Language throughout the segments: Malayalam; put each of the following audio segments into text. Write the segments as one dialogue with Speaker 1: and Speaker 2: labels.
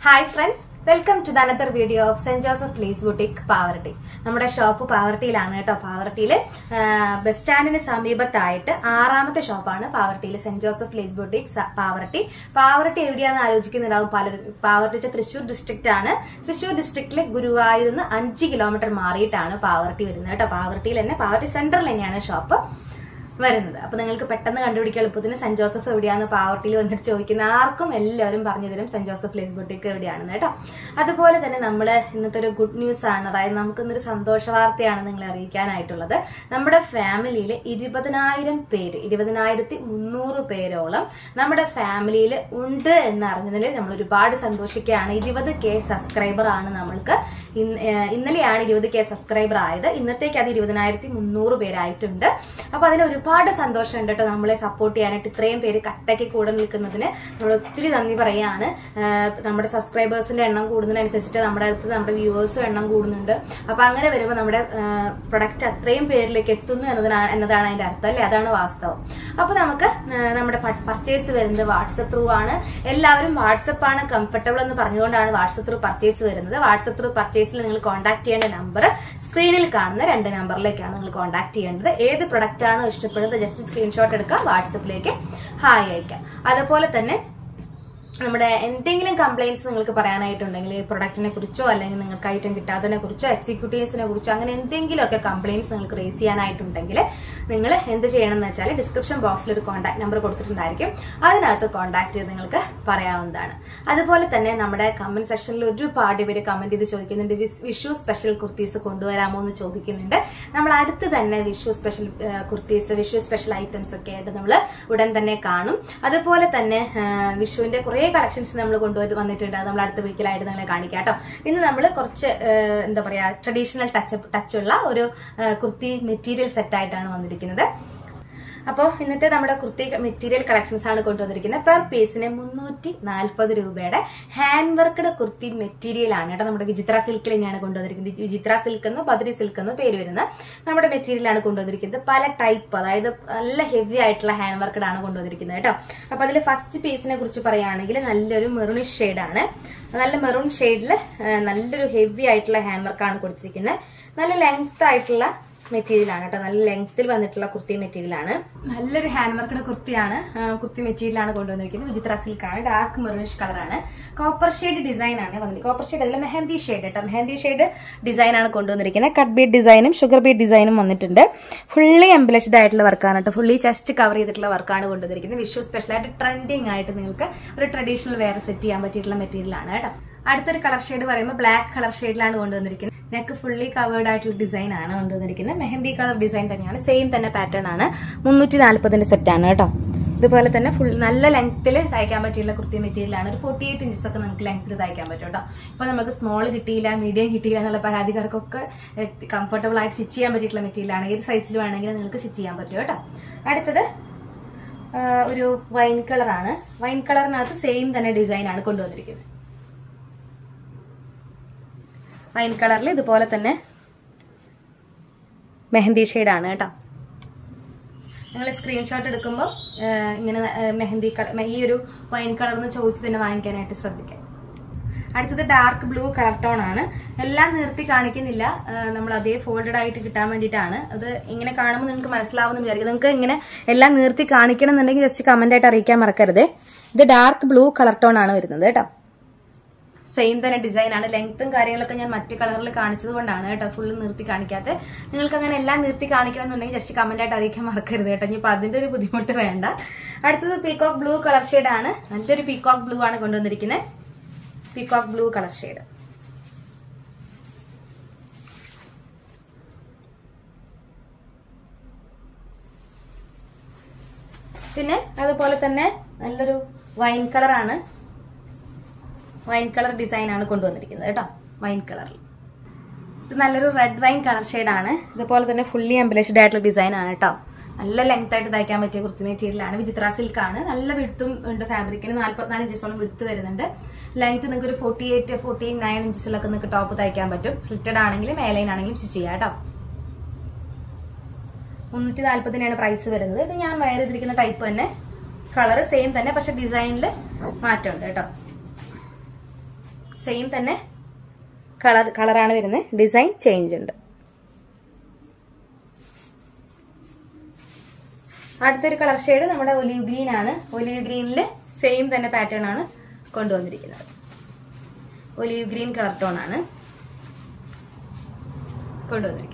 Speaker 1: hi friends welcome to the another video of saint Joseph place boutique Pavaratty നമ്മുടെ ഷോപ്പ് പാവർട്ടിയിലാണ് കേട്ടോ പാവർട്ടിയിൽ ബസ് സ്റ്റാൻഡിന് സമീപത്തായിട്ട് ആറാമത്തെ ഷോപ്പാണ് പാവർട്ടിയിൽ saint Joseph place boutique Pavaratty Pavaratty എവിടെയാണെന്ന് ആലോചിക്കുന്നുണ്ടാവും പലരും പാവർട്ടി തൃശ്ശൂർ ഡിസ്ട്രിക്റ്റ് ആണ് തൃശ്ശൂർ ഡിസ്ട്രിക്റ്റിലെ ഗുരുവായൂരിൽ നിന്ന് അഞ്ച് കിലോമീറ്റർ മാറിയിട്ടാണ് പാവർട്ടി വരുന്നത് കേട്ടോ പാവർട്ടിയിൽ തന്നെ പാവർട്ടി സെന്ററിൽ തന്നെയാണ് ഷോപ്പ് വരുന്നത് അപ്പൊ നിങ്ങൾക്ക് പെട്ടെന്ന് കണ്ടുപിടിക്കാൻ എളുപ്പത്തിന് സെന്റ് ജോസഫ് എവിടെയാന്ന് പാവർട്ടിയിൽ വന്നിട്ട് ചോദിക്കുന്ന ആർക്കും എല്ലാവരും പറഞ്ഞു തരും സെന്റ് ജോസഫ് ലേസ് ബുട്ടിക്ക് എവിടെയാണെന്ന് കേട്ടോ അതുപോലെ തന്നെ നമ്മൾ ഇന്നത്തെ ഒരു ഗുഡ് ന്യൂസ് ആണ് അതായത് നമുക്ക് ഇന്നൊരു സന്തോഷ വാർത്തയാണ് നിങ്ങളെ അറിയിക്കാനായിട്ടുള്ളത് നമ്മുടെ ഫാമിലിയിൽ ഇരുപതിനായിരം പേര് ഇരുപതിനായിരത്തി മുന്നൂറ് പേരോളം നമ്മുടെ ഫാമിലിയിൽ ഉണ്ട് എന്ന് അറിഞ്ഞതിൽ നമ്മൾ ഒരുപാട് സന്തോഷിക്കുകയാണ് ഇരുപത് കെ സബ്സ്ക്രൈബർ ആണ് നമ്മൾക്ക് ഇന്ന് ഏഹ് ഇന്നലെയാണ് ഇരുപത് കെ സബ്സ്ക്രൈബർ ആയത് ഇന്നത്തേക്ക് അത് ഇരുപതിനായിരത്തി മുന്നൂറ് പേരായിട്ടുണ്ട് അപ്പൊ അതിൽ ഒരുപാട് സന്തോഷമുണ്ട് കേട്ടോ നമ്മളെ സപ്പോർട്ട് ചെയ്യാനായിട്ട് ഇത്രയും പേര് കട്ടയ്ക്ക് കൂടെ നിൽക്കുന്നതിന് നമ്മൾ ഒത്തിരി നന്ദി പറയാണ് ആഹ് നമ്മുടെ സബ്സ്ക്രൈബേഴ്സിന്റെ എണ്ണം കൂടുന്നതിനനുസരിച്ചിട്ട് നമ്മുടെ അടുത്ത് നമ്മുടെ വ്യൂവേഴ്സും എണ്ണം കൂടുന്നുണ്ട് അപ്പൊ അങ്ങനെ വരുമ്പോൾ നമ്മുടെ പ്രൊഡക്റ്റ് അത്രയും പേരിലേക്ക് എത്തുന്നു എന്നതിനാണ് എന്നതാണ് അതിന്റെ അർത്ഥം അല്ലേ അതാണ് വാസ്തവം അപ്പൊ നമുക്ക് ആഹ് നമ്മുടെ പർച്ചേസ് വരുന്നത് വാട്സപ്പ് ത്രൂ ആണ് എല്ലാവരും വാട്സപ്പ് ആണ് കംഫർട്ടബിൾ എന്ന് പറഞ്ഞുകൊണ്ടാണ് വാട്സപ്പ് ത്രൂ പർച്ചേസ് വരുന്നത് വാട്സപ്പ് ത്രൂ പർച്ചേസിൽ നിങ്ങൾ കോൺടാക്ട് ചെയ്യേണ്ട നമ്പർ സ്ക്രീനിൽ കാണുന്ന രണ്ട് നമ്പറിലേക്കാണ് നിങ്ങൾ കോൺടാക്ട് ചെയ്യേണ്ടത് ഏത് പ്രൊഡക്റ്റ് ആണോ ഇഷ്ടപ്പെടുന്നത് ജസ്റ്റ് സ്ക്രീൻഷോട്ട് എടുക്കുക വാട്സപ്പിലേക്ക് ഹായ് അയക്കാം അതുപോലെ തന്നെ നമ്മുടെ എന്തെങ്കിലും കംപ്ലൈൻറ്റ്സ് നിങ്ങൾക്ക് പറയാനായിട്ടുണ്ടെങ്കിൽ ഈ പ്രൊഡക്റ്റിനെ കുറിച്ചോ അല്ലെങ്കിൽ നിങ്ങൾക്ക് ഐറ്റം കിട്ടാത്തതിനെ കുറിച്ചോ എക്സിക്യൂട്ടീവ്സിനെ കുറിച്ചോ അങ്ങനെ എന്തെങ്കിലുമൊക്കെ കംപ്ലൈൻറ്റ്സ് നിങ്ങൾക്ക് റേസ് ചെയ്യാനായിട്ടുണ്ടെങ്കിൽ നിങ്ങൾ എന്ത് ചെയ്യണം എന്ന് വെച്ചാൽ ഡിസ്ക്രിപ്ഷൻ ബോക്സിൽ ഒരു കോൺടാക്ട് നമ്പർ കൊടുത്തിട്ടുണ്ടായിരിക്കും അതിനകത്ത് കോൺടാക്ട് ചെയ്ത് നിങ്ങൾക്ക് പറയാവുന്നതാണ് അതുപോലെ തന്നെ നമ്മുടെ കമന്റ് സെക്ഷനിൽ ഒരുപാട് പേര് കമന്റ് ചെയ്ത് ചോദിക്കുന്നുണ്ട് വിസ്- വിഷു സ്പെഷ്യൽ കുർത്തീസ് കൊണ്ടുവരാമോ എന്ന് ചോദിക്കുന്നുണ്ട് നമ്മൾ അടുത്ത് തന്നെ Vishu special kurtis Vishu special items ഒക്കെ ആയിട്ട് നമ്മൾ ഉടൻ തന്നെ കാണും അതുപോലെ തന്നെ ആ, വിഷുവിന്റെ കുറെ കളക്ഷൻസ് നമ്മൾ കൊണ്ടുവന്ന് വന്നിട്ടുണ്ട് അത് നമ്മൾ അടുത്ത വീക്കിലായിട്ട് നിങ്ങളെ കാണിക്കാം കേട്ടോ ഇന്ന് നമ്മൾ കുറച്ച് ആ, എന്താ പറയാ ട്രഡീഷണൽ ടച്ച് ടച്ചുള്ള ഒരു ആ, കുർത്തി മെറ്റീരിയൽ സെറ്റ് ആയിട്ടാണ് വന്നിരിക്കുന്നത് അപ്പോൾ ഇന്നത്തെ നമ്മുടെ കുർത്തി മെറ്റീരിയൽ കളക്ഷൻസ് ആണ് കൊണ്ടുവന്നിരിക്കുന്നത് പെർ പീസിന് മുന്നൂറ്റി നാൽപ്പത് രൂപയുടെ ഹാൻഡ് വർക്ക്ഡ് കുർത്തി മെറ്റീരിയൽ ആണ് കേട്ടോ നമ്മുടെ വിചിത്ര സിൽക്കിൽ തന്നെയാണ് കൊണ്ടുവന്നിരിക്കുന്നത് വിചിത്ര സിൽക്ക് എന്നോ ബദ്രി സിൽക്ക് എന്നോ പേര് വരുന്ന നമ്മുടെ മെറ്റീരിയൽ ആണ് കൊണ്ടുവന്നിരിക്കുന്നത് പല ടൈപ്പ് അതായത് നല്ല ഹെവി ആയിട്ടുള്ള ഹാൻഡ് വർക്കഡ് ആണ് കൊണ്ടുവന്നിരിക്കുന്നത് കേട്ടോ അപ്പൊ അതിൽ ഫസ്റ്റ് പീസിനെ കുറിച്ച് പറയുകയാണെങ്കിൽ നല്ലൊരു മെറൂണിഷ് ഷെയ്ഡാണ് നല്ല മെറൂൺ ഷെയ്ഡിൽ നല്ലൊരു ഹെവി ആയിട്ടുള്ള ഹാൻഡ് വർക്കാണ് കൊടുത്തിരിക്കുന്നത് നല്ല ലെങ്ത് ആയിട്ടുള്ള മെറ്റീരിയൽ ആണ് കേട്ടോ നല്ല ലെങ്ത്തിൽ വന്നിട്ടുള്ള കുർത്തി മെറ്റീരിയൽ ആണ് നല്ലൊരു ഹാൻഡ് വർക്കുടെ കുർത്തിയാണ് ആ, കുർത്തി മെറ്റീരിയൽ ആണ് കൊണ്ടുവന്നിരിക്കുന്നത് വിചിത്ര സിൽക്ക് ആണ് ഡാർക്ക് മെറൂണിഷ് കളറാണ് കോപ്പർ ഷെയ്ഡ് ഡിസൈൻ ആണ് വന്നിരിക്കുന്നത് കോപ്പർ ഷെയ്ഡ് അതിൽ മെഹന്തി ഷെയ്ഡ് കേട്ടോ മെഹന്തി ഷെയ്ഡ് ഡിസൈൻ ആണ് കൊണ്ടുവന്നിരിക്കുന്നത് കട്ട് ബീഡ് ഡിസൈനും ഷുഗർ ബീഡ് ഡിസൈനും വന്നിട്ടുണ്ട് ഫുള്ളി എംബിലഷ്ഡ് ആയിട്ടുള്ള വർക്കാണ് കേട്ടോ ഫുള്ളി ചെസ്റ്റ് കവർ ചെയ്തിട്ടുള്ള വർക്കാണ് കൊണ്ടുവന്നിരിക്കുന്നത് വിഷു സ്പെഷ്യൽ ആയിട്ട് ട്രെൻഡിങ് ആയിട്ട് നിങ്ങൾക്ക് ഒരു ട്രഡീഷണൽ വെയർ സെറ്റ് ചെയ്യാൻ പറ്റിയിട്ടുള്ള മെറ്റീരിയൽ ആണ് കേട്ടോ അടുത്തൊരു കളർ ഷെയ്ഡ് പറയുമ്പോൾ ബ്ലാക്ക് കളർ ഷെയ്ഡിലാണ് കൊണ്ടുവന്നിരിക്കുന്നത് നെക്ക് ഫുള്ളി കവേർഡ് ആയിട്ടുള്ള ഡിസൈൻ ആണ് കൊണ്ടുവന്നിരിക്കുന്നത് മെഹന്തി കളർ ഡിസൈൻ തന്നെയാണ് സെയിം തന്നെ പാറ്റേൺ ആണ് മുന്നൂറ്റി നാല്പതിന്റെ സെറ്റ് ആണ് കേട്ടോ ഇതുപോലെ തന്നെ ഫുൾ നല്ല ലെങ്ത്തിൽ തയ്ക്കാൻ പറ്റിയുള്ള കുർത്തി മെറ്റീരിയൽ ആണ് ഒരു ഫോർട്ടി എയ്റ്റ് ഇഞ്ചസ് ഒക്കെ നമുക്ക് ലെങ്ത്തിൽ തയ്ക്കാൻ പറ്റും കേട്ടോ ഇപ്പൊ നമുക്ക് സ്മോൾ കിട്ടിയില്ല മീഡിയം കിട്ടിയില്ല എന്നുള്ള പരാതിക്കാർക്കൊക്കെ കംഫർട്ടബിൾ ആയിട്ട് സ്റ്റിച്ച് ചെയ്യാൻ പറ്റിയിട്ടുള്ള മെറ്റീരിയൽ ആണ് ഏത് സൈസിൽ വേണമെങ്കിലും നിങ്ങൾക്ക് സ്റ്റിച്ച് ചെയ്യാൻ പറ്റും കേട്ടോ അടുത്തത് ആ, ഒരു വൈൻ കളറാണ് വൈൻ കളറിനകത്ത് സെയിം തന്നെ ഡിസൈൻ ആണ് കൊണ്ടുവന്നിരിക്കുന്നത് വൈൻ കളറിൽ ഇതുപോലെ തന്നെ മെഹന്തി ഷെയ്ഡാണ് കേട്ടോ നിങ്ങൾ സ്ക്രീൻഷോട്ട് എടുക്കുമ്പോൾ ഇങ്ങനെ ആ, മെഹന്തി കളർ ഈ ഒരു വൈൻ കളർന്ന് ചോദിച്ച് തന്നെ വാങ്ങിക്കാനായിട്ട് ശ്രദ്ധിക്കാം അടുത്തത് ഡാർക്ക് ബ്ലൂ കളർ ടോൺ ആണ് എല്ലാം നിർത്തി കാണിക്കുന്നില്ല ആ, നമ്മൾ അതേ ഫോൾഡഡ് ആയിട്ട് കിട്ടാൻ വേണ്ടിയിട്ടാണ് അത് ഇങ്ങനെ കാണുമ്പോൾ നിങ്ങൾക്ക് മനസ്സിലാവുമെന്ന് വിചാരിക്കും നിങ്ങൾക്ക് ഇങ്ങനെ എല്ലാം നിർത്തി കാണിക്കണം എന്നുണ്ടെങ്കിൽ ജസ്റ്റ് കമന്റ് ആയിട്ട് അറിയിക്കാൻ മറക്കരുത് ഇത് ഡാർക്ക് ബ്ലൂ കളർ ടോൺ ആണ് വരുന്നത് കേട്ടോ സെയിം തന്നെ ഡിസൈൻ ആണ് ലെങ്ത്തും കാര്യങ്ങളൊക്കെ ഞാൻ മറ്റു കളറിൽ കാണിച്ചത് കൊണ്ടാണ് കേട്ടോ ഫുള്ള് നിർത്തി കാണിക്കാത്തത് നിങ്ങൾക്ക് അങ്ങനെ എല്ലാം നിർത്തി കാണിക്കണം എന്നുണ്ടെങ്കിൽ ജസ്റ്റ് കമന്റ് ആയിട്ട് അറിയിക്കാൻ മറക്കരുത് കേട്ടോ ഇനിയിപ്പോൾ അതിന്റെ ഒരു ബുദ്ധിമുട്ട് വേണ്ട അടുത്തത് പീകോക്ക് ബ്ലൂ കളർ ഷെയ്ഡ് ആണ് നല്ലൊരു പീകോക്ക് ബ്ലൂ ആണ് കൊണ്ടുവന്നിരിക്കുന്നത് പീകോക്ക് ബ്ലൂ കളർ ഷെയ്ഡ് പിന്നെ അതുപോലെ തന്നെ നല്ലൊരു വൈൻ കളറാണ് വൈൻ കളർ ഡിസൈൻ ആണ് കൊണ്ടുവന്നിരിക്കുന്നത് കേട്ടോ വൈൻ കളറിൽ ഇത് നല്ലൊരു റെഡ് വൈൻ കളർ ആണ് ഇതുപോലെ തന്നെ ഫുള്ളി എംബിലേഷ്ഡ് ആയിട്ടുള്ള ഡിസൈൻ ആണ് കേട്ടോ നല്ല ലെങ്ത് ആയിട്ട് തയ്ക്കാൻ പറ്റിയ കുർത്തി മെറ്റീരിയൽ ആണ് വിചിത്ര സിൽക്ക് ആണ് നല്ല വിടുത്തും ഉണ്ട് ഫാബ്രിക്കിന് നാല്പത്തിനാല് ഇഞ്ചസോളം വിടുത്ത് വരുന്നുണ്ട് ലെങ്ത് നിങ്ങൾക്ക് ഒരു ഫോർട്ടി എയ്റ്റ് ഫോർട്ടി നയൻ ഇഞ്ചസിലൊക്കെ നിങ്ങൾക്ക് ടോപ്പ് തയ്ക്കാൻ പറ്റും സ്ലിറ്റഡ് ആണെങ്കിലും മേലൈൻ ആണെങ്കിലും സ്റ്റിച്ച് ചെയ്യാം കേട്ടോ മുന്നൂറ്റി നാല്പതിനാണ് പ്രൈസ് വരുന്നത് ഇത് ഞാൻ വയർ ചെയ്തിരിക്കുന്ന ടൈപ്പ് തന്നെ കളർ സെയിം തന്നെ പക്ഷെ ഡിസൈനിൽ മാറ്റമുണ്ട് കേട്ടോ സെയിം തന്നെ കളർ കളറാണ് വരുന്നത് ഡിസൈൻ ചേഞ്ച് ഉണ്ട് അടുത്തൊരു കളർ ഷെയ്ഡ് നമ്മുടെ ഒലീവ് ഗ്രീൻ ആണ് ഒലീവ് ഗ്രീനിൽ സെയിം തന്നെ പാറ്റേൺ ആണ് കൊണ്ടുവന്നിരിക്കുന്നത് ഒലീവ് ഗ്രീൻ കളർ ടോൺ ആണ് കൊണ്ടുവന്നിരിക്കുന്നത്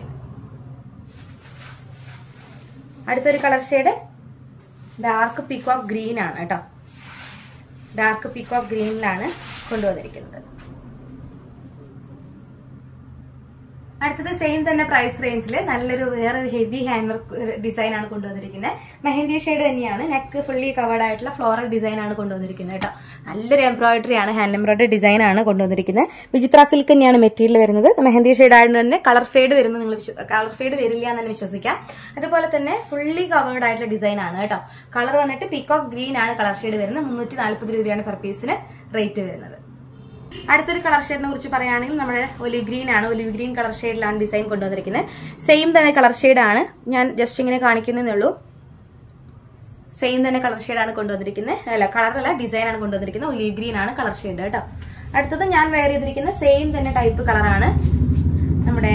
Speaker 1: അടുത്തൊരു colour shade dark peacock green ആണ് കേട്ടോ ഡാർക്ക് പീക്കോക്ക് ഗ്രീനിലാണ് കൊണ്ടുവന്നിരിക്കുന്നത് അടുത്തത് സെയിം തന്നെ പ്രൈസ് റേഞ്ചിൽ നല്ലൊരു വേറെ ഹെവി ഹാൻഡ് വർക്ക് ഡിസൈൻ ആണ് കൊണ്ടുവന്നിരിക്കുന്നത് മെഹന്തി ഷെയ്ഡ് തന്നെയാണ് നെക്ക് ഫുള്ളി കവേർഡ് ആയിട്ടുള്ള ഫ്ലോറൽ ഡിസൈൻ ആണ് കൊണ്ടുവന്നിരിക്കുന്നത് കേട്ടോ നല്ലൊരു എംബ്രോയിഡറി ആണ് ഹാൻഡ് എംബ്രോയിഡറി ഡിസൈൻ ആണ് കൊണ്ടുവന്നിരിക്കുന്നത് വിചിത്ര സിൽക്ക് തന്നെയാണ് മെറ്റീരിയൽ വരുന്നത് മെഹന്തി ഷെയ്ഡ് ആയതുകൊണ്ട് തന്നെ കളർ ഫെയ്ഡ് വരുന്നത് നിങ്ങൾ കളർ ഫെയ്ഡ് വരില്ല എന്ന് തന്നെ വിശ്വസിക്കാം അതുപോലെ തന്നെ ഫുള്ളി കവേർഡ് ആയിട്ടുള്ള ഡിസൈൻ ആണ് കേട്ടോ കളർ വന്നിട്ട് പീക്കോക്ക് ഗ്രീൻ ആണ് കളർ ഷെയ്ഡ് വരുന്നത് മുന്നൂറ്റി നാൽപ്പത് രൂപയാണ് പെർ പീസിന് റേറ്റ് വരുന്നത് അടുത്തൊരു കളർ ഷെയ്ഡിനെ കുറിച്ച് പറയുകയാണെങ്കിൽ നമ്മുടെ ഒലിവ് ഗ്രീൻ ആണ് ഒലിവ് ഗ്രീൻ കളർ ഷെയ്ഡിലാണ് ഡിസൈൻ കൊണ്ടുവന്നിരിക്കുന്നത് സെയിം തന്നെ കളർ ഷെയ്ഡാണ് ഞാൻ ജസ്റ്റ് ഇങ്ങനെ കാണിക്കുന്നതേ ഉള്ളൂ സെയിം തന്നെ കളർ ഷെയ്ഡാണ് കൊണ്ടുവന്നിരിക്കുന്നത് അല്ല കളറല്ല ഡിസൈൻ ആണ് കൊണ്ടുവന്നിരിക്കുന്നത് ഒലിവ് ഗ്രീൻ ആണ് കളർ ഷെയ്ഡ് കേട്ടോ അടുത്തത് ഞാൻ വെയർ ചെയ്തിരിക്കുന്ന സെയിം തന്നെ ടൈപ്പ് കളറാണ് നമ്മുടെ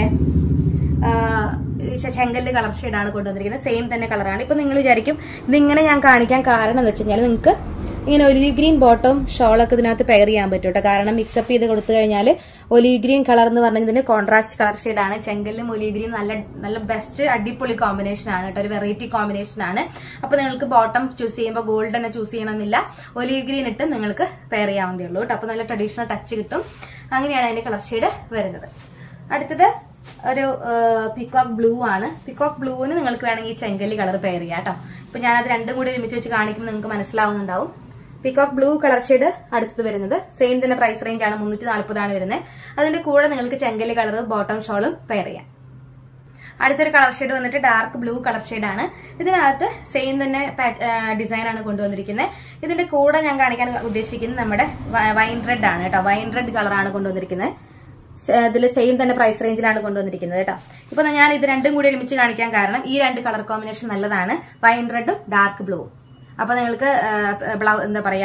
Speaker 1: ചെങ്കല്ല് കളർ ഷെയ്ഡാണ് കൊണ്ടുവന്നിരിക്കുന്നത് സെയിം തന്നെ കളറാണ് ഇപ്പൊ നിങ്ങൾ വിചാരിക്കും ഇതിങ്ങനെ ഞാൻ കാണിക്കാൻ കാരണം എന്ന് വെച്ച് കഴിഞ്ഞാൽ നിങ്ങൾക്ക് ഇങ്ങനെ ഒലിവ് ഗ്രീൻ ബോട്ടം ഷോളൊക്കെ ഇതിനകത്ത് പെയർ ചെയ്യാൻ പറ്റും കേട്ടോ കാരണം മിക്സപ്പ് ചെയ്ത് കൊടുത്തു കഴിഞ്ഞാൽ ഒലിവ് ഗ്രീൻ കളർ എന്ന് പറഞ്ഞാൽ ഇതിന് കോൺട്രാസ്റ്റ് കളർ ഷെയ്ഡാണ് ചെങ്കല്ലും ഒലിവ് ഗ്രീൻ നല്ല നല്ല ബെസ്റ്റ് അടിപൊളി കോമ്പിനേഷൻ ആണ് കേട്ടോ ഒരു വെറൈറ്റി കോമ്പിനേഷൻ ആണ് അപ്പൊ നിങ്ങൾക്ക് ബോട്ടം ചൂസ് ചെയ്യുമ്പോൾ ഗോൾഡ് തന്നെ ചൂസ് ചെയ്യണമെന്നില്ല ഒലിവ് ഗ്രീൻ ഇട്ട് നിങ്ങൾക്ക് പെയർ ചെയ്യാവുന്നതേ ഉള്ളൂ കേട്ടോ അപ്പൊ നല്ല ട്രഡീഷണൽ ടച്ച് കിട്ടും അങ്ങനെയാണ് അതിന്റെ കളർ ഷെയ്ഡ് വരുന്നത് അടുത്തത് ഒരു പിക്കോക്ക് ബ്ലൂ ആണ് പിക്കോക്ക് ബ്ലൂവിന് നിങ്ങൾക്ക് വേണമെങ്കിൽ ഈ ചെങ്കല്ലി കളർ പെയർ ചെയ്യാം കേട്ടോ ഇപ്പൊ ഞാനത് രണ്ടും കൂടി ഒരുമിച്ച് വെച്ച് കാണിക്കുമ്പോൾ നിങ്ങൾക്ക് മനസ്സിലാവുന്നുണ്ടാവും പിക്കോക്ക് ബ്ലൂ കളർ ഷെയ്ഡ് അടുത്തത് വരുന്നത് സെയിം തന്നെ പ്രൈസ് റേഞ്ച് ആണ് മുന്നൂറ്റി നാൽപ്പതാണ് വരുന്നത് അതിന്റെ കൂടെ നിങ്ങൾക്ക് ചെങ്കല്ലി കളർ ബോട്ടം ഷോളും പെയർ ചെയ്യാം അടുത്തൊരു കളർ ഷെയ്ഡ് വന്നിട്ട് ഡാർക്ക് ബ്ലൂ കളർ ഷെയ്ഡാണ് ഇതിനകത്ത് സെയിം തന്നെ ഡിസൈൻ ആണ് കൊണ്ടുവന്നിരിക്കുന്നത് ഇതിന്റെ കൂടെ ഞാൻ കാണിക്കാൻ ഉദ്ദേശിക്കുന്നത് നമ്മുടെ വൈൻ റെഡ് ആണ് കേട്ടോ വൈൻ റെഡ് കളറാണ് കൊണ്ടുവന്നിരിക്കുന്നത് ഇതിൽ സെയിം തന്നെ പ്രൈസ് റേഞ്ചിലാണ് കൊണ്ടുവന്നിരിക്കുന്നത് കേട്ടോ ഇപ്പൊ ഞാൻ ഇത് രണ്ടും കൂടി ഒരുമിച്ച് കാണിക്കാൻ കാരണം ഈ രണ്ട് കളർ കോമ്പിനേഷൻ നല്ലതാണ് വൈൻ റെഡും ഡാർക്ക് ബ്ലൂവും അപ്പൊ നിങ്ങൾക്ക് ബ്ലൗ എന്താ പറയാ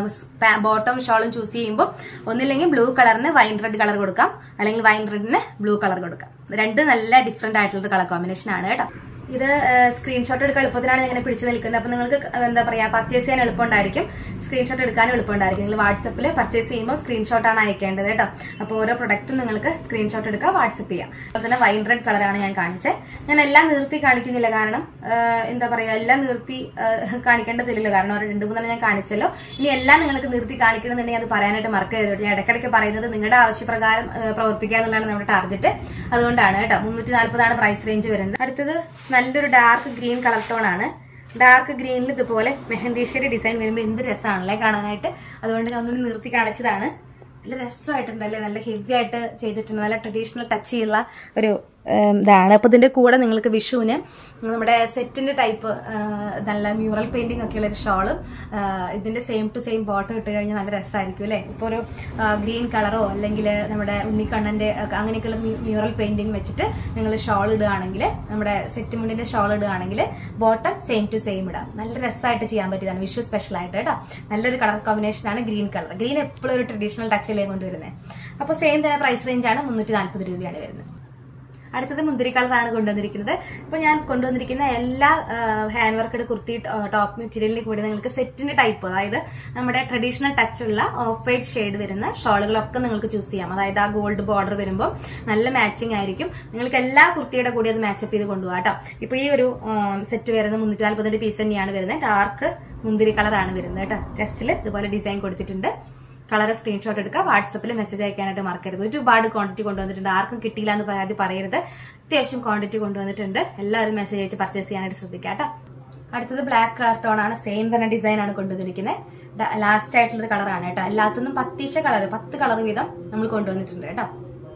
Speaker 1: ബോട്ടം ഷോളും ചൂസ് ചെയ്യുമ്പോൾ ഒന്നില്ലെങ്കിൽ ബ്ലൂ കളറിന് വൈൻ റെഡ് കളർ കൊടുക്കാം അല്ലെങ്കിൽ വൈൻ റെഡിന് ബ്ലൂ കളർ കൊടുക്കാം രണ്ട് നല്ല ഡിഫറെന്റ് ആയിട്ടുള്ള കളർ കോമ്പിനേഷൻ ആണ് കേട്ടോ ഇത് സ്ക്രീൻഷോട്ട് എടുക്കാൻ എളുപ്പത്തിനാണ് ഇങ്ങനെ പിടിച്ചു നിൽക്കുന്നത് അപ്പൊ നിങ്ങൾക്ക് എന്താ പറയാ പർച്ചേസ് ചെയ്യാൻ എളുപ്പമുണ്ടായിരിക്കും സ്ക്രീൻഷോട്ട് എടുക്കാനും എളുപ്പമുണ്ടായിരിക്കും നിങ്ങൾ വാട്സപ്പിൽ പർച്ചേസ് ചെയ്യുമ്പോൾ സ്ക്രീൻഷോട്ടാണ് അയക്കേണ്ടത് കേട്ടോ അപ്പോൾ ഓരോ പ്രൊഡക്റ്റും നിങ്ങൾക്ക് സ്ക്രീൻഷോട്ട് എടുക്കുക വാട്സപ്പ് ചെയ്യാം അതുപോലെ തന്നെ വൈൻ റെഡ് കളറാണ് ഞാൻ കാണിച്ചത് ഞാൻ എല്ലാം നിർത്തി കാണിക്കുന്നില്ല കാരണം എന്താ പറയാ എല്ലാം നിർത്തി കാണിക്കേണ്ടതില്ലല്ലോ കാരണം ഒരു രണ്ട് മൂന്നെണ്ണം ഞാൻ കാണിച്ചല്ലോ ഇനി എല്ലാം നിങ്ങൾക്ക് നിർത്തി കാണിക്കണമെന്നുണ്ടെങ്കിൽ അത് പറയാനായിട്ട് മറക്കരുത് ഞാൻ ഇടയ്ക്കിടയ്ക്ക് പറയുന്നത് നിങ്ങളുടെ ആവശ്യപ്രകാരം പ്രവർത്തിക്കുക എന്നുള്ളതാണ് നമ്മുടെ ടാർഗറ്റ് അതുകൊണ്ടാണ് കേട്ടോ മുന്നൂറ്റി നാൽപ്പതാണ് പ്രൈസ് റേഞ്ച് വരുന്നത് അടുത്തത് നല്ലൊരു ഡാർക്ക് ഗ്രീൻ കളർ ടോൺ ആണ് ഡാർക്ക് ഗ്രീനിൽ ഇതുപോലെ മെഹന്തി ഷെയ്ഡ് ഡിസൈൻ വരുമ്പോൾ എന്ത് രസമാണല്ലേ കാണാനായിട്ട് അതുകൊണ്ട് ഞാൻ ഒന്നുകൂടി നിർത്തി കാണിച്ചതാണ് നല്ല രസമായിട്ടുണ്ടല്ലേ നല്ല ഹെവി ആയിട്ട് ചെയ്തിട്ടുണ്ട് നല്ല ട്രഡീഷണൽ ടച്ച് ചെയ്യുന്ന ഒരു ഇതാണ് അപ്പൊ ഇതിന്റെ കൂടെ നിങ്ങൾക്ക് വിഷുവിന് നമ്മുടെ സെറ്റിന്റെ ടൈപ്പ് നല്ല മ്യൂറൽ പെയിന്റിംഗ് ഒക്കെയുള്ള ഒരു ഷോളും ഇതിന്റെ സെയിം ടു സെയിം ബോട്ടം ഇട്ട് കഴിഞ്ഞാൽ നല്ല രസമായിരിക്കും അല്ലെ ഇപ്പൊ ഒരു ഗ്രീൻ കളറോ അല്ലെങ്കിൽ നമ്മുടെ ഉണ്ണിക്കണ്ണന്റെ അങ്ങനെയൊക്കെയുള്ള മ്യൂറൽ പെയിന്റിംഗ് വെച്ചിട്ട് നിങ്ങൾ ഷോൾ ഇടുകയാണെങ്കിൽ നമ്മുടെ സെറ്റ് മുണ്ടിന്റെ ഷോൾ ഇടുകയാണെങ്കിൽ ബോട്ടം സെയിം ടു സെയിം ഇടാം നല്ല രസമായിട്ട് ചെയ്യാൻ പറ്റിയതാണ് വിഷു സ്പെഷ്യൽ ആയിട്ട് കേട്ടോ നല്ലൊരു കളർ കോമ്പിനേഷൻ ആണ് ഗ്രീൻ കളർ ഗ്രീൻ എപ്പോഴും ഒരു ട്രഡീഷണൽ ടച്ചിലേ കൊണ്ടുവരുന്നത് അപ്പോൾ സെയിം തന്നെ പ്രൈസ് റേഞ്ച് ആണ് മുന്നൂറ്റി നാൽപ്പത് രൂപയാണ് വരുന്നത് അടുത്തത് മുന്തിരി കളറാണ് കൊണ്ടുവന്നിരിക്കുന്നത് ഇപ്പൊ ഞാൻ കൊണ്ടുവന്നിരിക്കുന്ന എല്ലാ ഹാൻഡ് വർക്കഡ് കുർത്തി ടോപ്പ് മെറ്റീരിയലിന് കൂടി നിങ്ങൾക്ക് സെറ്റിന്റെ ടൈപ്പ് അതായത് നമ്മുടെ ട്രഡീഷണൽ ടച്ച് ഉള്ള ഓഫ് വൈറ്റ് ഷെയ്ഡ് വരുന്ന ഷോളുകളൊക്കെ നിങ്ങൾക്ക് ചൂസ് ചെയ്യാം അതായത് ആ ഗോൾഡ് ബോർഡർ വരുമ്പോൾ നല്ല മാച്ചിങ് ആയിരിക്കും നിങ്ങൾക്ക് എല്ലാ കുർത്തിയുടെ കൂടി അത് മാച്ചപ്പ് ചെയ്ത് കൊണ്ടുപോകാം കേട്ടോ ഇപ്പൊ ഈ ഒരു സെറ്റ് വരുന്നത് മുന്നൂറ്റി നാൽപ്പതിന്റെ പീസ് തന്നെയാണ് വരുന്നത് ഡാർക്ക് മുന്തിരി കളറാണ് വരുന്നത് കേട്ടോ ചെസ്റ്റിൽ ഇതുപോലെ ഡിസൈൻ കൊടുത്തിട്ടുണ്ട് കളർ സ്ക്രീൻഷോട്ട് എടുക്കുക വാട്സപ്പിൽ മെസ്സേജ് അയക്കാനായിട്ട് മറക്കരുത് ഒരുപാട് ക്വാണ്ടിറ്റി കൊണ്ടുവന്നിട്ടുണ്ട് ആർക്കും കിട്ടിയില്ല എന്ന് പരാതി പറയരുത് അത്യാവശ്യം ക്വാണ്ടിറ്റി കൊണ്ടുവന്നിട്ടുണ്ട് എല്ലാവരും മെസ്സേജ് അയച്ച് പർച്ചേസ് ചെയ്യാനായിട്ട് ശ്രദ്ധിക്കുക കേട്ടോ അടുത്തത് ബ്ലാക്ക് കളർ ടോൺ ആണ് സെയിം തന്നെ ഡിസൈൻ ആണ് കൊണ്ടുവന്നിരിക്കുന്നത് ലാസ്റ്റ് ആയിട്ടുള്ള കളറാണ് കേട്ടോ എല്ലാത്തുനിന്നും പത്തീശ കളർ പത്ത് കളർ വീതം നമ്മൾ കൊണ്ടുവന്നിട്ടുണ്ട് കേട്ടോ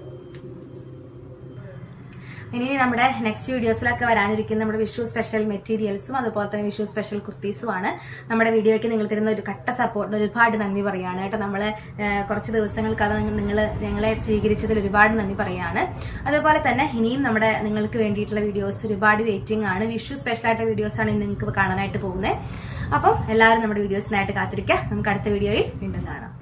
Speaker 1: ഇനി നമ്മുടെ നെക്സ്റ്റ് വീഡിയോസിലൊക്കെ വരാനിരിക്കുന്ന നമ്മുടെ വിഷു സ്പെഷ്യൽ മെറ്റീരിയൽസും അതുപോലെ തന്നെ വിഷു സ്പെഷ്യൽ കുർത്തീസുമാണ് നമ്മുടെ വീഡിയോയ്ക്ക് നിങ്ങൾ തരുന്ന ഒരു കട്ട സപ്പോർട്ടിന് ഒരുപാട് നന്ദി പറയാണ് കേട്ടോ നമ്മൾ കുറച്ച് ദിവസങ്ങൾക്ക് അത് നിങ്ങൾ ഞങ്ങളെ സ്വീകരിച്ചതിൽ ഒരുപാട് നന്ദി പറയാണ് അതുപോലെ തന്നെ ഇനിയും നമ്മുടെ നിങ്ങൾക്ക് വേണ്ടിയിട്ടുള്ള വീഡിയോസ് ഒരുപാട് വെയിറ്റിംഗ് ആണ് വിഷു സ്പെഷ്യൽ ആയിട്ടുള്ള വീഡിയോസ് ആണ് നിങ്ങൾക്ക് കാണാനായിട്ട് പോകുന്നത് അപ്പം എല്ലാവരും നമ്മുടെ വീഡിയോസിനായിട്ട് കാത്തിരിക്കുക നമുക്ക് അടുത്ത വീഡിയോയിൽ വീണ്ടും കാണാം